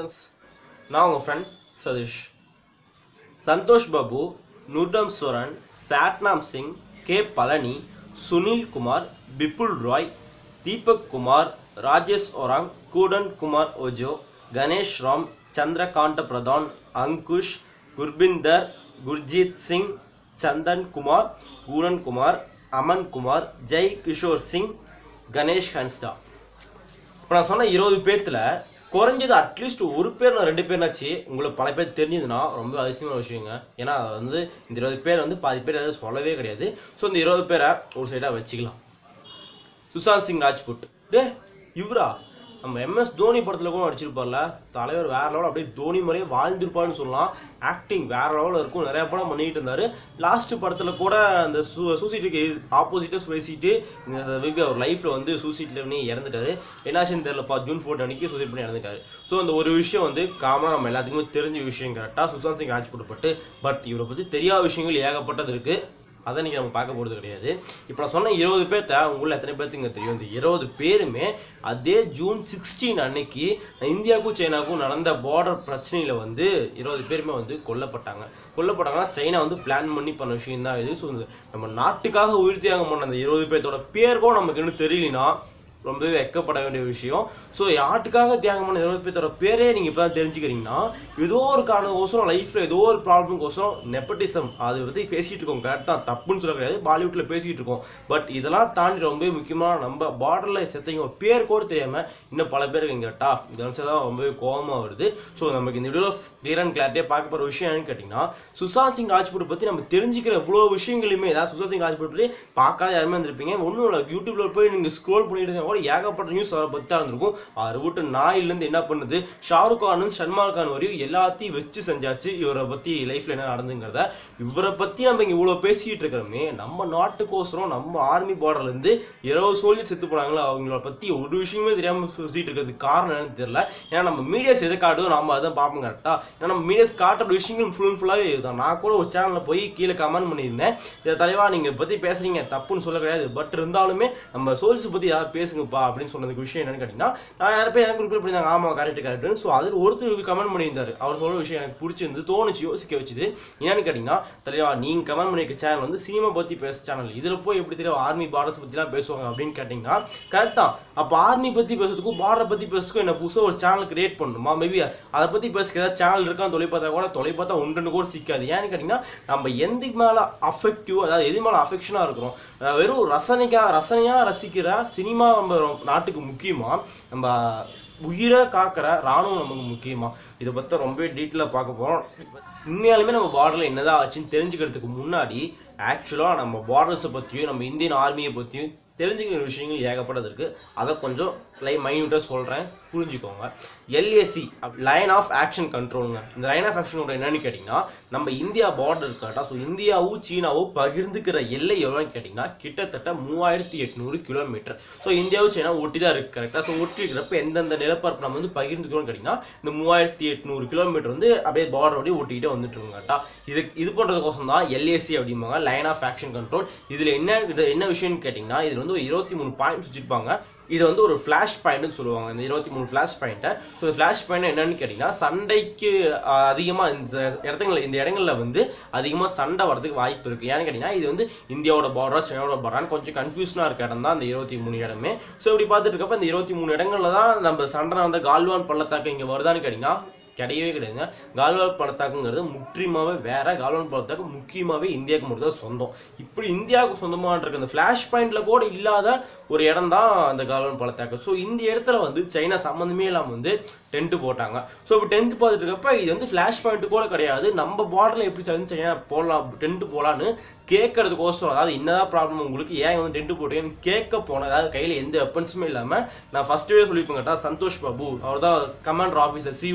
friends நான் உங்கள் friend Satish Santosh Babu Nuduram Soren Satnam Singh K Palani Sunil Kumar Bipul Roy Deepak Kumar Rajesh Orang Kundan Kumar Ojha Ganesh Ram Chandrakanta Pradhan Ankush Gurbinder Gurjeet Singh Chandan Kumar Kundan Kumar Aman Kumar Jai Kishore Singh Ganesh Hansda இப்போ நான் சொன்ன இருபது பேர்த்துல குறைஞ்சது அட்லீஸ்ட் ஒரு பேர் நான் ரெண்டு பேர்னாச்சு உங்களுக்கு பல பேர் தெரிஞ்சதுன்னா ரொம்ப அதிசயமான விஷயங்க ஏன்னா அது வந்து இந்த இருபது பேர் வந்து பாதி பேர் எதாவது சொல்லவே கிடையாது ஸோ இந்த இருபது பேரை ஒரு சைடாக வச்சுக்கலாம் சுஷாந்த் சிங் ராஜ்புட் டே இவரா நம்ம எம்எஸ் தோனி படத்தில் கூட நடிச்சிருப்பார்ல தலைவர் வேற லெவல் அப்படியே தோனி மாதிரியே வாழ்ந்திருப்பான்னு சொல்லலாம் ஆக்டிங் வேற லெவலில் இருக்கும் நிறைய படம் பண்ணிட்டு இருந்தாரு லாஸ்ட் படத்தில் கூட அந்த சூ சூசைட்டுக்கு ஆப்போசிட்டாக பேசிட்டு இந்த மேபி அவர் லைஃப்பில் வந்து சூசைட்டில் பண்ணி இறந்துட்டாரு என்னாச்சுன்னு தெரியலப்பா ஜூன் ஃபோர்ட் அன்னைக்கு சூசைட் பண்ணி இறந்துட்டாரு ஸோ அந்த ஒரு விஷயம் வந்து காமனாக நம்ம எல்லாத்துக்குமே தெரிஞ்ச விஷயம் கரெக்டாக சுஷாந்த் சிங் ராஜ்புட் பட்டு பட் இவரை பற்றி தெரியாத விஷயங்கள் ஏகப்பட்டது இருக்குது அதை நீங்கள் நம்ம பார்க்க போகிறது கிடையாது இப்போ நான் சொன்ன இருபது பேர்த்த உங்களில் எத்தனை பேர்த்துங்க தெரியும் இந்த இருபது பேருமே அதே ஜூன் சிக்ஸ்டீன் அன்னைக்கு இந்தியாவுக்கும் சைனாவுக்கும் நடந்த பார்டர் பிரச்சனையில் வந்து இருபது பேருமே வந்து கொல்லப்பட்டாங்க கொல்லப்பட்டாங்கன்னா சைனா வந்து பிளான் பண்ணி பண்ண விஷயம் தான் இது ஸோ நம்ம நாட்டுக்காக உயிர் தியாகம் பண்ண அந்த இருபது பேர்த்தோட பேர் கூட நமக்கு இன்னும் தெரியலனா ரொம்பவே வெக்கப்பட வேண்டிய விஷயம் ஸோ யாட்டுக்காக தியாகம் பண்ண இருபது பேர்த்தோட பேரே நீங்கள் இப்போ தான் தெரிஞ்சுக்கிறீங்கன்னா ஏதோ ஒரு காரணக்கோசரம் லைஃப்பில் ஏதோ ஒரு ப்ராப்ளம்க்கோசரம் நெப்பட்டிசம் அதை பற்றி பேசிகிட்டு இருக்கோம் கரெக்டாக தப்புன்னு சொல்ல கிடையாது பாலிவுட்டில் பேசிகிட்டு இருக்கோம் பட் இதெல்லாம் தாண்டி ரொம்பவே முக்கியமான நம்ம பார்டரில் செத்தவங்க பேர் கூட தெரியாமல் இன்னும் பல பேருக்கு இங்கே கேட்டா இதை நினச்சா தான் ரொம்பவே கோபமாக வருது ஸோ நமக்கு இந்த வீடியோவில் கிளியர் அண்ட் கிளாரிட்டியாக பார்க்க போகிற விஷயம் என்னன்னு கேட்டிங்கன்னா சுஷாந்த் சிங் ராஜ்புட் பற்றி நம்ம தெரிஞ்சுக்கிற இவ்வளோ விஷயங்களுமே ஏதாவது சுஷாந்த் சிங் ராஜ்புட் பற்றி பார்க்காத யாருமே இருந்திருப்பீங்க ஒன்றும் இல்லை யூடியூப்ல போய் நீங்கள் ஸ்க்ரோல் பண்ணிட்டு இருந்தா கூட ஏகப்பட்ட நியூஸ் அவரை பற்றி தான் இருந்திருக்கும் அவர் விட்டு நாயிலேருந்து என்ன பண்ணுது ஷாருக் கான் சல்மான் கான் வரையும் எல்லாத்தையும் வச்சு செஞ்சாச்சு இவரை பற்றி லைஃப்பில் என்ன நடந்துங்கிறத இவரை பற்றி நம்ம இங்கே இவ்வளோ பேசிக்கிட்டு இருக்கிறோமே நம்ம நாட்டுக்கோசரம் நம்ம ஆர்மி பார்டர்லேருந்து இருபது சோல்ஜர் செத்து போனாங்களோ அவங்கள பற்றி ஒரு விஷயமே தெரியாமல் சுற்றிட்டு இருக்கிறதுக்கு காரணம் என்னன்னு தெரியல ஏன்னா நம்ம மீடியாஸ் எதை காட்டுதோ நம்ம அதை பார்ப்போம் கரெக்டாக ஏன்னா நம்ம மீடியாஸ் காட்டுற விஷயங்கள் ஃபுல் அண்ட் ஃபுல்லாகவே இதுதான் நான் கூட ஒரு சேனலில் போய் கீழே கமெண்ட் பண்ணியிருந்தேன் இதை தலைவா நீங்கள் பற்றி பேசுகிறீங்க தப்புன்னு சொல்ல கிடையாது பட் இருந்தாலுமே நம்ம சோல்ஸ் பற்றி யாராவது பேசுங்கப்பா அப்படின்னு சொன்னதுக்கு விஷயம் என்னன்னு கேட்டிங்கன்னா நான் யாரும் பேர் எனக்கு ரிப்ளை பண்ணியிருந்தாங்க ஆமாம் கரெக்ட் கரெக்ட்னு ஸோ அதில் ஒருத்தர் கமெண்ட் பண்ணியிருந்தாரு அவர் சொல்ற விஷயம் எனக்கு பிடிச்சிருந்து தோணுச்சு யோசிக்க வச்சுது என்னன்னு கேட்டிங்கன்னா தலைவா நீங்கள் கமெண்ட் பண்ணியிருக்க சேனல் வந்து சினிமா பற்றி பேச சேனல் இதில் போய் எப்படி தெரியும் ஆர்மி பார்டர்ஸ் பற்றிலாம் பேசுவாங்க அப்படின்னு கேட்டிங்கன்னா கரெக்ட் தான் அப்போ ஆர்மி பற்றி பேசுறதுக்கும் பார்டரை பற்றி பேசுறதுக்கும் என்ன புதுசாக ஒரு சேனல் கிரியேட் பண்ணணுமா மேபி அதை பற்றி பேசுகிற ஏதாவது சேனல் இருக்கான்னு தொலை பார்த்தா கூட தொலை பார்த்தா ஒன்று கூட சிக்காது ஏன்னு கேட்டிங்கன்னா நம்ம எந்த மேலே அஃபெக்டிவ் அதாவது எது மேலே அஃபெக்ஷனாக இருக்கிறோம் அஹ் வெறும் ரசனைக்கா ரசனையாக ரசிக்கிற சினிமா நம்ம நாட்டுக்கு முக்கியமா நம்ம உயிரை காக்கிற ராணுவம் நமக்கு முக்கியமா இதை பற்றி ரொம்பவே டீட்டெயிலாக பார்க்க போகிறோம் உண்மையாலுமே நம்ம பார்டரில் என்னதான் ஆச்சுன்னு தெரிஞ்சுக்கிறதுக்கு முன்னாடி ஆக்சுவலாக நம்ம பார்டர்ஸை பற்றியும் நம்ம இந்தியன் ஆர்மியை பற்றியும் தெரிஞ்சுக்கிற விஷயங்கள் ஏகப்பட்டது இருக்குது அதை கொஞ்சம் லை மைன்யூட்டாக சொல்கிறேன் புரிஞ்சுக்கோங்க எல்ஏசி லைன் ஆஃப் ஆக்ஷன் கண்ட்ரோலுங்க இந்த லைன் ஆஃப் ஆக்ஷன் கண்ட்ரோல் என்னன்னு கேட்டிங்கன்னா நம்ம இந்தியா பார்டர் இருக்கட்டா ஸோ இந்தியாவும் சீனாவும் பகிர்ந்துக்கிற எல்லை எவ்வளோன்னு கேட்டிங்கன்னா கிட்டத்தட்ட மூவாயிரத்தி எட்நூறு கிலோமீட்டர் ஸோ இந்தியாவும் சீனா ஒட்டி தான் இருக்குது கரெக்டாக ஸோ ஒட்டி இருக்கிறப்ப எந்தெந்த நிலப்பரப்பு நம்ம வந்து பகிர்ந்துக்கிறோம்னு கேட்டிங்கன்னா இந்த மூவாயிரத்தி எட்நூறு கிலோமீட்டர் வந்து அப்படியே பார்டர் அப்படியே ஒட்டிக்கிட்டே வந்துட்டு இருக்கோம் கரெக்டா இது இது பண்ணுறதுக்கோசம் தான் எல்ஏசி அப்படிம்பாங்க லைன் ஆஃப் ஆக்ஷன் கண்ட்ரோல் இதில் என்ன இது என்ன விஷயம்னு கேட்டிங்கன்னா இதில் வந்து ஒரு இருபத்தி மூணு பாயிண்ட்ஸ் வச்சுருப்பாங்க இது வந்து ஒரு ஃப்ளாஷ் பாயிண்ட்னு சொல்லுவாங்க இந்த இருபத்தி மூணு ஃப்ளாஷ் பாயிண்ட்டை ஸோ ஃப்ளாஷ் பாயிண்ட் என்னன்னு கேட்டிங்கன்னா சண்டைக்கு அதிகமாக இந்த இடத்துங்களில் இந்த இடங்களில் வந்து அதிகமாக சண்டை வரதுக்கு வாய்ப்பு இருக்குது ஏன்னு கேட்டிங்கன்னா இது வந்து இந்தியாவோட பார்டரா சைனாவோட பார்டரான்னு கொஞ்சம் கன்ஃபியூஷனாக இருக்க இடம் தான் இந்த இருபத்தி மூணு இடமே ஸோ இப்படி பார்த்துட்டு இருக்கப்ப இந்த இருபத்தி மூணு இடங்களில் தான் நம்ம சண்டை வந்து கால்வான் பள்ளத்தாக்கு இங்கே வருதான்னு கேட்டிங்கன்னா கிடையவே கிடையாதுங்க கால்வான் பள்ளத்தாக்குங்கிறது முற்றிலுமாவே வேற கால்வான் பள்ளத்தாக்கு முக்கியமாகவே இந்தியாவுக்கு மட்டும் தான் சொந்தம் இப்படி இந்தியாவுக்கு சொந்தமாக இருக்க அந்த ஃப்ளாஷ் பாயிண்ட்ல கூட இல்லாத ஒரு இடம் தான் அந்த கால்வான் பள்ளத்தாக்கு ஸோ இந்த இடத்துல வந்து சைனா சம்மந்தமே இல்லாமல் வந்து டென்ட் போட்டாங்க ஸோ இப்போ டென்ட் பார்த்துட்டு இருக்கப்ப இது வந்து ஃப்ளாஷ் பாயிண்ட் கூட கிடையாது நம்ம பார்டரில் எப்படி வந்து சைனா போடலாம் டென்ட் போகலான்னு கேட்கறதுக்கோசரம் அதாவது என்னதான் ப்ராப்ளம் உங்களுக்கு ஏன் வந்து டென்ட் போட்டீங்கன்னு கேட்க போனேன் அதாவது கையில் எந்த வெப்பன்ஸுமே இல்லாமல் நான் ஃபர்ஸ்ட் வீடியோ சொல்லியிருப்பேன் கேட்டா சந்தோஷ் பாபு அவர் தான் கமாண்டர் ஆஃபீஸர் சிஓ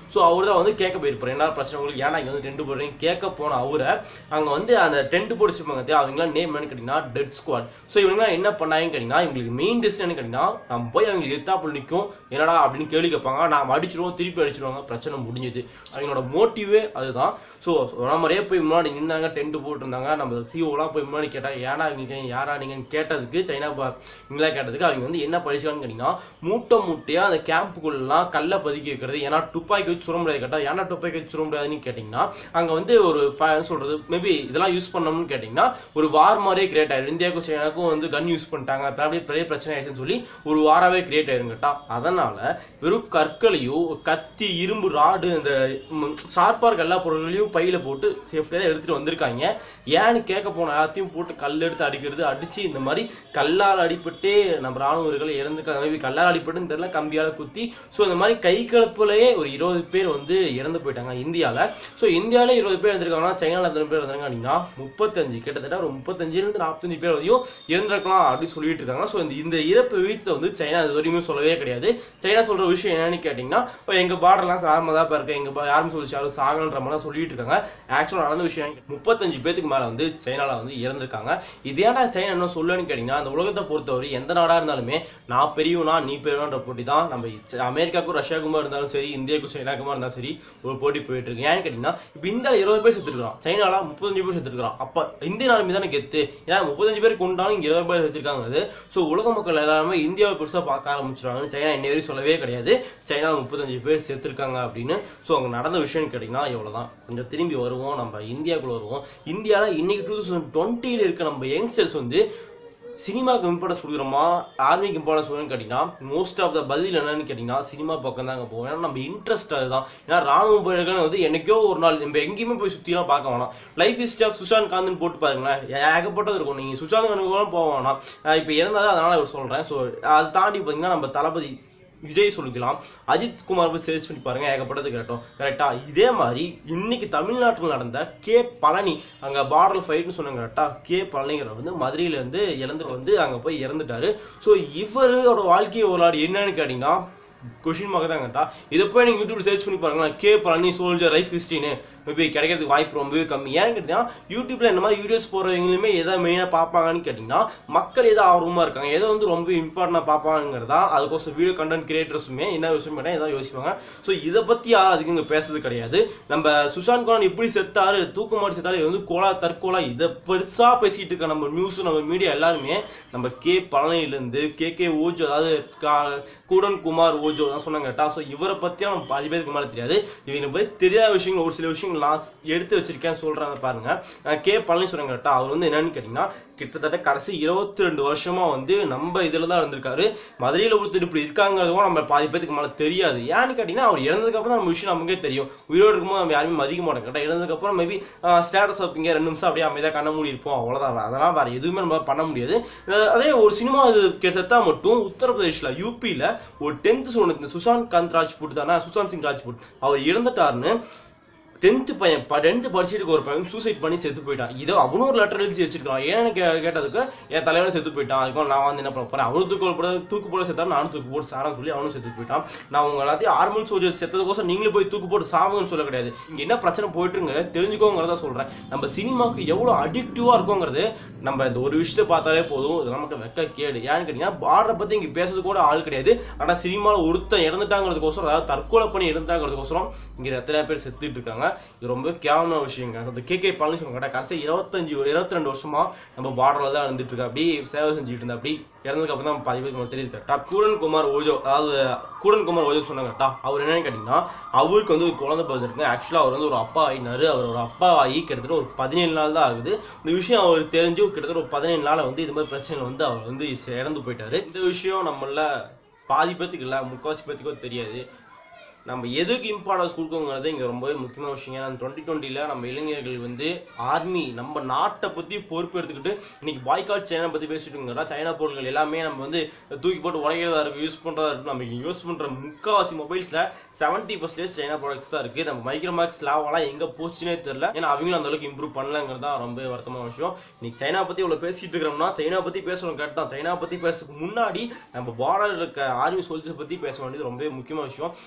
ஸோ அவர் தான் வந்து கேட்க போயிருப்பார் என்ன பிரச்சனை உங்களுக்கு ஏன்னா இங்கே வந்து டென்ட் போடுறீங்க கேட்க போன அவரை அங்கே வந்து அந்த டென்ட் போடிச்சிருப்பாங்க தெரியும் அவங்களாம் நேம் என்னன்னு கேட்டிங்கன்னா டெட் ஸ்குவாட் ஸோ இவங்களாம் என்ன பண்ணாங்கன்னு கேட்டிங்கன்னா இவங்களுக்கு மெயின் டிஸ்ட் என்ன கேட்டிங்கன்னா நம்ம போய் அவங்களுக்கு எத்தாப்புல நிற்கும் என்னடா அப்படின்னு கேள்வி கேட்பாங்க நாம் அடிச்சிருவோம் திருப்பி அடிச்சிருவாங்க பிரச்சனை முடிஞ்சுது அவங்களோட மோட்டிவே அதுதான் ஸோ சொன்ன மாதிரியே போய் முன்னாடி நின்னாங்க டென்ட் போட்டிருந்தாங்க நம்ம சிஓலாம் போய் முன்னாடி கேட்டாங்க ஏன்னா இங்கே யாரா நீங்கன்னு கேட்டதுக்கு சைனா பா- இவங்களா கேட்டதுக்கு அவங்க வந்து என்ன படிச்சாங்கன்னு கேட்டிங்கன்னா மூட்டை மூட்டையாக அந்த கேம்புக்குள்ளலாம் கல்லை பதுக்கி வைக்கிறது ஏன்னா துப்பாக்கி வச்சு சுட முடியாது கேட்டால் ஏன்னா துப்பாக்கி வச்சு சுட முடியாதுன்னு கேட்டிங்கன்னா அங்கே வந்து ஒரு fa- என்ன சொல்கிறது மேபி இதெல்லாம் யூஸ் பண்ணோம்னு கேட்டிங்கன்னா ஒரு வார் மாதிரியே கிரியேட் ஆயிடும் இந்தியாவுக்கும் சைனாக்கும் வந்து கன் யூஸ் பண்ணிட்டாங்க அப்புறம் அப்படியே பெரிய பிரச்சனை ஆயிடுச்சுன்னு சொல்லி ஒரு வாராவே கிரியேட் ஆயிரும் கேட்டா அதனால வெறும் கற்களையும் கத்தி இரும்பு ராடு இந்த ஷார்ப்பாக இருக்க எல்லா பொருள்களையும் பையில போட்டு சேஃப்டியாக எடுத்துட்டு வந்திருக்காங்க ஏன்னு கேட்க போன எல்லாத்தையும் போட்டு கல் எடுத்து அடிக்கிறது அடிச்சு இந்த மாதிரி கல்லால் அடிபட்டே நம்ம ராணுவ வீரர்கள் இறந்துருக்காங்க மேபி கல்லால் அடிபட்டுன்னு தெரியல கம்பியால் குத்தி ஸோ இந்த மாதிரி கை கலப்புலயே ஒரு இருபது பேர் வந்து இறந்து போயிட்டாங்க இந்தியாவில் ஸோ இந்தியாவிலே இருபது பேர் இருந்திருக்காங்கன்னா சைனாவில் எத்தனை பேர் இருந்தாங்க அப்படின்னா முப்பத்தஞ்சு கிட்டத்தட்ட ஒரு முப்பத்தஞ்சுலேருந்து நாற்பத்தஞ்சு பேர் வரையும் இறந்திருக்கலாம் அப்படின்னு சொல்லிட்டு இருக்காங்க ஸோ இந்த இந்த இறப்பு வீதத்தை வந்து சைனா இது வரையுமே சொல்லவே கிடையாது சைனா சொல்ற விஷயம் என்னன்னு கேட்டிங்கன்னா "ஓ, எங்க பார்டர்லாம் சாரமாக தான் இப்போ இருக்கு எங்க பா- யாரும் சொல்லிச்சு யாரும் சாகன்ற மாதிரி சொல்லிட்டு இருக்காங்க ஆக்சுவலாக நடந்த விஷயம் முப்பத்தஞ்சு பேத்துக்கு மேலே வந்து சைனாவில் வந்து இறந்திருக்காங்க இது ஏன்டா சைனா என்ன சொல்லுன்னு கேட்டிங்கன்னா அந்த உலகத்தை பொறுத்தவரை எந்த நாடாக இருந்தாலுமே நான் பெரியவனா நீ பெரியவன்ற போட்டி தான் நம்ம ச- அமெரிக்காவுக்கும் ரஷ்யாவுக்குமா இருந்தாலும் சரி இந்தியாவுக்கும் சைனாக்குமா இருந்தாலும் சரி ஒரு போட்டி போயிட்டு இருக்கு ஏன்னு கேட்டிங்கன்னா இப்போ இந்தியாவில் இருபது பேர் செத்துருக்கான் சைனால முப்பத்தஞ்சு பேர் செத்துருக்கான் அப்போ இந்தியன் ஆர்மி தானே கெத்து ஏன்னா முப்பத்தஞ்சு பேர் கொண்டாலும் இங்கே இருபது பேர் செத்துருக்காங்க ஸோ உலக மக்கள் எல்லாருமே இந்தியாவை பெருசாக பார்க்க ஆரம்பிச்சிருவாங்க சைனா இன்னை வரையும் சொல்லவே கிடையாது சைனாவில் முப்பத்தஞ்சு பேர் செத்துருக்காங்க அப்படின்னு ஸோ அங்கே நடந்த விஷயம்னு கேட்டிங்கன்னா இவ்வளோதான் கொஞ்சம் திரும்பி வருவோம் நம்ம இந்தியாவுக்குள்ள வருவோம் இந்தியாவில் இன்னைக்கு டூ தௌசண்ட் டுவெண்ட்டியில் இருக்க நம்ம யங்ஸ்டர்ஸ் வந்து சினிமாவுக்கு இம்பார்ட்டன்ஸ் கொடுக்குறோமா ஆர்மிக்கு இம்பார்ட்டன்ஸ் கொடுக்குறோன்னு கேட்டிங்கன்னா மோஸ்ட் ஆஃப் த பதில் என்னன்னு கேட்டிங்கன்னா சினிமா பக்கம் தாங்க போவோம் ஏன்னா நம்ம இன்ட்ரெஸ்ட் அதுதான் ஏன்னா ராணுவ வீரர்கள் வந்து என்னைக்கோ ஒரு நாள் நம்ம எங்கேயுமே போய் சுற்றிலாம் பார்க்க வேணாம் லைஃப் ஹிஸ்ட்ரி ஆஃப் சுஷாந்த் காந்த்னு போட்டு பாருங்களேன் ஏகப்பட்டது இருக்கும் நீங்கள் சுஷாந்த் காந்துக்கு போக வேணாம் இப்போ இறந்தாலும் அதனால் அவர் சொல்கிறேன் ஸோ அதை தாண்டி பார்த்தீங்கன்னா நம்ம தளபதி விஜய் சொல்லிக்கலாம் அஜித் குமார் போய் சர்ச் பண்ணி பாருங்க ஏகப்பட்டது கேட்டோம் கரெக்டா இதே மாதிரி இன்னைக்கு தமிழ்நாட்டில் நடந்த கே பழனி அங்க பார்டர் ஃபைட்னு சொன்னாங்க கரெக்டா கே பழனிங்கிற வந்து மதுரையில இருந்து இறந்து வந்து அங்க போய் இறந்துட்டாரு ஸோ இவரோட வாழ்க்கையை ஒரு நாடு என்னன்னு கேட்டீங்கன்னா கொஷின் மார்க் தான் கேட்டா இதை போய் நீங்கள் யூடியூப்ல சர்ச் பண்ணி பாருங்களேன் கே பழனி சோல்ஜர் லைஃப் ஹிஸ்ட்ரின்னு மேபி கிடைக்கிறதுக்கு வாய்ப்பு ரொம்பவே கம்மி ஏன்னு கேட்டிங்கன்னா யூடியூப்ல இந்த மாதிரி வீடியோஸ் போடுறவங்களுமே எதை மெயினாக பார்ப்பாங்கன்னு கேட்டிங்கன்னா மக்கள் எதை ஆர்வமாக இருக்காங்க எதை வந்து ரொம்ப இம்பார்ட்டண்டாக பார்ப்பாங்கிறதா அதுக்கோசம் வீடியோ கண்டென்ட் கிரியேட்டர்ஸுமே என்ன விஷயம் கேட்டால் எதாவது யோசிப்பாங்க ஸோ இதை பற்றி யாரும் அதிகம் இங்கே பேசுறது கிடையாது நம்ம சுஷாந்த் குமார் எப்படி செத்தாரு தூக்கு மாட்டி செத்தாரு இது வந்து கோலா தற்கொலா இதை பெருசாக பேசிக்கிட்டு இருக்க நம்ம நியூஸ் நம்ம மீடியா எல்லாருமே நம்ம கே பழனியிலேருந்து கே கே ஓஜோ அதாவது கா- கூடன் குமார் ஓஜோ தான் சொன்னாங்க கேட்டா ஸோ இவரை பற்றி நம்ம பாதி பேருக்கு மேலே தெரியாது இவங்க பற்றி தெரியாத விஷயங்கள் ஒரு சில விஷயங்கள் நான் எடுத்து வச்சிருக்கேன் சொல்கிறாங்க பாருங்க நான் கே பழனி சொன்னாங்க கேட்டா அவர் வந்து என்னன்னு கேட்டிங்கன்னா கிட்டத்தட்ட கடைசி இருபத்தி ரெண்டு வருஷமா வந்து நம்ம இதில் தான் இருந்திருக்காரு மதுரையில் ஒருத்தர் இப்படி இருக்காங்கிறதும் நம்ம பாதி பேத்துக்கு மேலே தெரியாது ஏன்னு கேட்டிங்கன்னா அவர் இறந்ததுக்கு அப்புறம் தான் நம்ம விஷயம் நமக்கே தெரியும் உயிரோடு இருக்கும்போது நம்ம யாருமே மதிக்க மாட்டோம் கேட்டால் இறந்ததுக்கப்புறம் மேபி ஸ்டேட்டஸ் வைப்பீங்க ரெண்டு நிமிஷம் அப்படியே அமைதியாக கண்ண மூடி இருப்போம் அவ்வளோதான் அதெல்லாம் வேறு எதுவுமே நம்ம பண்ண முடியாது அஹ் அதே ஒரு சினிமா இது கிட்டத்தட்ட மட்டும் உத்தரப்பிரதேஷ்ல யூபியில் ஒரு டென்த்து ஸ்டூடெண்ட் சுஷாந்த் காந்த் ராஜ்புட் தானே சுஷாந்த் சிங் ராஜ்புட் அவர் இறந்துட்டாருன்னு டென்த்து பையன் டென்த்து படிச்சுட்டு ஒரு பையன் சூசைட் பண்ணி செத்து போயிட்டான் இதோ அவனும் ஒரு லெட்டர் எழுதி வச்சிருக்கான் ஏன்னு கே கேட்டதுக்கு என் தலைவன் செத்து போயிட்டான் அதுக்கும் நான் வந்து என்ன பண்ண போறேன் அவனும் தூக்கு போட தூக்கு போட செத்தான் நானும் தூக்கு போட்டு சாரான்னு சொல்லி அவனும் செத்து போயிட்டான் நான் உங்க எல்லாத்தையும் ஆர்மல் சோல்ஜர்ஸ் செத்ததுக்கோசம் நீங்களும் போய் தூக்கு போட்டு சாவுங்கன்னு சொல்ல கிடையாது இங்க என்ன பிரச்சனை போயிட்டு இருங்க தெரிஞ்சுக்கோங்கிறத சொல்றேன் நம்ம சினிமாவுக்கு எவ்வளவு அடிக்டிவா இருக்குங்கிறது நம்ம இந்த ஒரு விஷயத்தை பார்த்தாலே போதும் இது நமக்கு வெக்க கேடு ஏன்னு கேட்டீங்கன்னா பார்டரை பத்தி இங்க பேசுறது கூட ஆள் கிடையாது ஆனா சினிமாவில் ஒருத்தன் இறந்துட்டாங்கிறதுக்கோசரம் அதாவது தற்கொலை பண்ணி இறந்துட்டாங்கிறதுக்கோசரம் இங்க எத்தனை பேர் செத்துட்டு இருக்காங்க இது ரொம்ப கேவலமான விஷயங்க அந்த கே கே பழனிசாமி கேட்டால் கடைசி இருபத்தஞ்சு ஒரு இருபத்தி ரெண்டு வருஷமா நம்ம பார்டரில் தான் இருந்துட்டு இருக்கா அப்படி சேவை செஞ்சுட்டு இருந்தா அப்படி இறந்ததுக்கு அப்புறம் தான் பாதி பேருக்கு தெரியுது கரெக்டா கூடன் குமார் ஓஜோ அதாவது கூடன் குமார் ஓஜோ சொன்னாங்க கரெக்டா அவர் என்னன்னு கேட்டிங்கன்னா அவருக்கு வந்து ஒரு குழந்தை பிறந்திருக்கு ஆக்சுவலாக அவர் வந்து ஒரு அப்பா ஆகினாரு அவர் ஒரு அப்பா ஆகி கிட்டத்தட்ட ஒரு பதினேழு நாள் தான் ஆகுது இந்த விஷயம் அவர் தெரிஞ்சு கிட்டத்தட்ட ஒரு பதினேழு நாள் வந்து இது மாதிரி பிரச்சனை வந்து அவர் வந்து இறந்து போயிட்டாரு இந்த விஷயம் நம்மள பாதி பேத்துக்கு இல்லை முக்கால்வாசி பேத்துக்கோ தெரியாது நம்ம எதுக்கு இம்பார்ட்டன்ஸ் கொடுக்கோங்கிறது இங்கே ரொம்பவே முக்கியமான விஷயம் ஏன்னா டுவெண்ட்டி டுவெண்ட்டியில் நம்ம இளைஞர்கள் வந்து ஆர்மி நம்ம நாட்டை பற்றி பொறுப்பு எடுத்துக்கிட்டு இன்னைக்கு பாய்காட் சைனா பற்றி பேசிட்டு இருக்கோம்னா சைனா பொருட்கள் எல்லாமே நம்ம வந்து தூக்கி போட்டு உடைக்கிறதா இருக்கும் யூஸ் பண்ணுறதா இருக்கும் நம்ம யூஸ் பண்ணுற முக்கால்வாசி மொபைல்ஸில் செவன்ட்டி பர்சன்டேஜ் சைனா ப்ராடக்ட்ஸ் தான் இருக்குது நம்ம மைக்ரோமேக்ஸ் லாவெல்லாம் எங்கே போச்சுனே தெரியல ஏன்னா அவங்களும் அந்த அளவுக்கு இம்ப்ரூவ் பண்ணலங்கிறது தான் ரொம்ப வருத்தமான விஷயம் இன்னைக்கு சைனா பற்றி இவ்வளோ பேசிட்டு இருக்கிறோம்னா சைனா பற்றி பேசணும் கரெக்ட் தான் சைனா பற்றி பேசுறதுக்கு முன்னாடி நம்ம பார்டர் இருக்க ஆர்மி சோல்ஜர்ஸ் பற்றி பேச வேண்டியது ரொம்ப முக்கியமான விஷயம் இந்த வீடியோ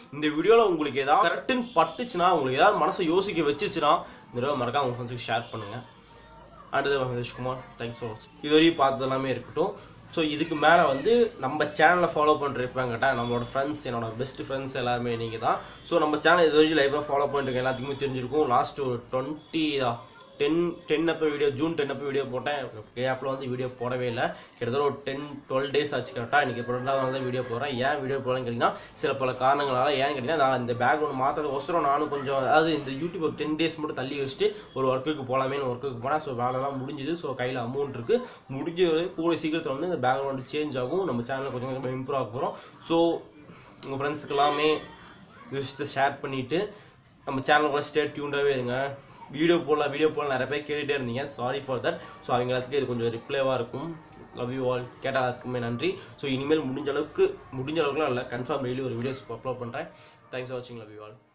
வீடியோவில் உங்களுக்கு ஏதாவது கரெக்டுன்னு பட்டுச்சுன்னா உங்களுக்கு ஏதாவது மனசை யோசிக்க வச்சுச்சுன்னா இந்த வீடியோ மறக்காம உங்கள் ஃப்ரெண்ட்ஸுக்கு ஷேர் பண்ணுங்கள் அடுத்தது மகேஷ்குமார் தேங்க்ஸ் ஸோ மச் இது வரையும் பார்த்தது எல்லாமே இருக்கட்டும் ஸோ இதுக்கு மேலே வந்து நம்ம சேனலை ஃபாலோ பண்ணுற இருப்பாங்கட்டா நம்மளோட ஃப்ரெண்ட்ஸ் என்னோட பெஸ்ட் ஃப்ரெண்ட்ஸ் எல்லாருமே நீங்கள் தான் ஸோ நம்ம சேனல் இது வரைக்கும் லைவாக ஃபாலோ பண்ணிட்டு எல்லாத்துக்குமே தெரிஞ்சிருக்கும் லாஸ்ட் ஒரு டுவெண்ட்டி டென் டென் அப்போ வீடியோ ஜூன் டென் அப்போ வீடியோ போட்டேன் கேப்பில் வந்து வீடியோ போடவே இல்லை கிட்டத்தட்ட ஒரு டென் டுவெல் டேஸ் ஆச்சு கரெக்டாக இன்றைக்கி இப்போ ரெண்டாவது நாள் தான் வீடியோ போடுறேன் ஏன் வீடியோ போடலன்னு கேட்டிங்கன்னா சில பல காரணங்களால் ஏன்னு கேட்டிங்கன்னா நான் இந்த பேக் ஒன்று மாற்றுறதுக்கோசரம் நானும் கொஞ்சம் அதாவது இந்த யூடியூப் ஒரு டென் டேஸ் மட்டும் தள்ளி வச்சுட்டு ஒரு ஒர்க்குக்கு போகலாமேன்னு ஒர்க்குக்கு போனேன் ஸோ வேலைலாம் முடிஞ்சுது ஸோ கையில் அமௌண்ட் இருக்குது முடிஞ்ச கூட சீக்கிரத்தில் வந்து இந்த பேக்ரவுண்ட் சேஞ்ச் ஆகும் நம்ம சேனலில் கொஞ்சம் கொஞ்சமாக இம்ப்ரூவ் ஆக போகிறோம் ஸோ உங்கள் ஃப்ரெண்ட்ஸுக்கு எல்லாமே விஷயத்தை ஷேர் பண்ணிவிட்டு நம்ம சேனல் கூட ஸ்டே டியூண்டாகவே இருங்க வீடியோ போடலாம் வீடியோ போடலாம் நிறைய பேர் கேட்டுகிட்டே இருந்தீங்க சாரி ஃபார் தட் ஸோ அவங்க எல்லாத்துக்கும் இது கொஞ்சம் ரிப்ளைவாக இருக்கும் லவ் யூ ஆல் கேட்ட எல்லாத்துக்குமே நன்றி ஸோ இனிமேல் முடிஞ்ச அளவுக்கு முடிஞ்ச அளவுக்குலாம் இல்லை கன்ஃபார்ம் டெய்லி ஒரு வீடியோஸ் அப்லோட் பண்ணுறேன் தேங்க்ஸ் ஃபார் வாட்சிங் லவ் யூ ஆல்